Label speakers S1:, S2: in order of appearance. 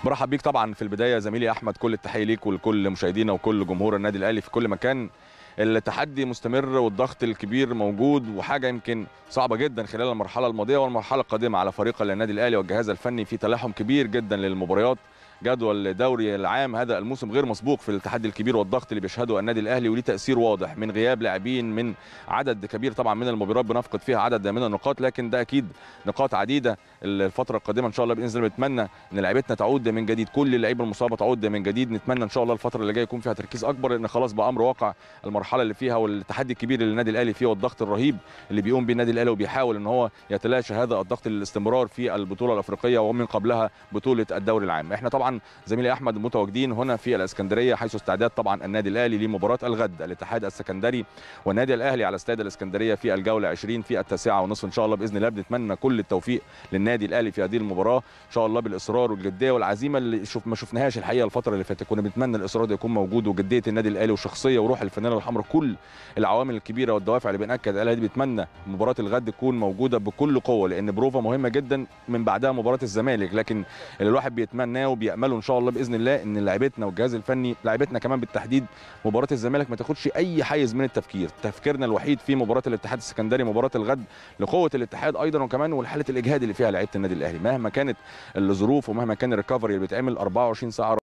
S1: برحب بيك طبعا في البدايه زميلي احمد كل التحيه ليك ولكل مشاهدينا وكل جمهور النادي الاهلي في كل مكان التحدي مستمر والضغط الكبير موجود وحاجه يمكن صعبه جدا خلال المرحله الماضيه والمرحله القادمه على فريق النادي الاهلي والجهاز الفني في تلاحم كبير جدا للمباريات جدول الدوري العام هذا الموسم غير مسبوق في التحدي الكبير والضغط اللي بيشهده النادي الاهلي وليه تاثير واضح من غياب لاعبين من عدد كبير طبعا من المباريات بنفقد فيها عدد من النقاط لكن ده اكيد نقاط عديده الفتره القادمه ان شاء الله باذن الله بنتمنى ان لعيبتنا تعود من جديد كل اللعيبه المصابه تعود من جديد نتمنى ان شاء الله الفتره اللي جايه يكون فيها تركيز اكبر لان خلاص بقى امر واقع المرحله اللي فيها والتحدي الكبير اللي النادي الاهلي فيه والضغط الرهيب اللي بيقوم بيه النادي الاهلي وبيحاول ان هو يتلاشى هذا الضغط للاستمرار في البطوله الافريقيه ومن قبلها بطوله الدوري العام احنا طبعا زميلي احمد متواجدين هنا في الاسكندريه حيث استعداد طبعا النادي الاهلي لمباراه الغد الاتحاد السكندري والنادي الاهلي على استاد الاسكندريه في الجوله 20 في التاسعه ونصف ان شاء الله باذن الله بنتمنى كل التوفيق للنادي الاهلي في هذه المباراه ان شاء الله بالاصرار والجديه والعزيمه اللي شوف ما شفناهاش الحقيقه الفتره اللي فاتت كنا بنتمنى الاصرار ده يكون موجود وجديه النادي الاهلي والشخصيه وروح الفانيله الحمراء كل العوامل الكبيره والدوافع اللي بناكد عليها دي بنتمنى مباراه الغد تكون موجوده بكل قوه لان بروفا مهمه جدا من بعدها مباراه الزمالك لكن اللي الواحد بيتمناه وبيامله ان شاء الله باذن الله ان لعيبتنا والجهاز الفني لعيبتنا كمان بالتحديد مباراه الزمالك ما تاخدش اي حيز من التفكير تفكيرنا الوحيد في مباراه الاتحاد السكندري مباراه الغد لقوه الاتحاد ايضا وكمان والحاله الاجهاد اللي فيها لعيبه النادي الاهلي مهما كانت الظروف ومهما كان الريكفري اللي بيتعمل 24 ساعه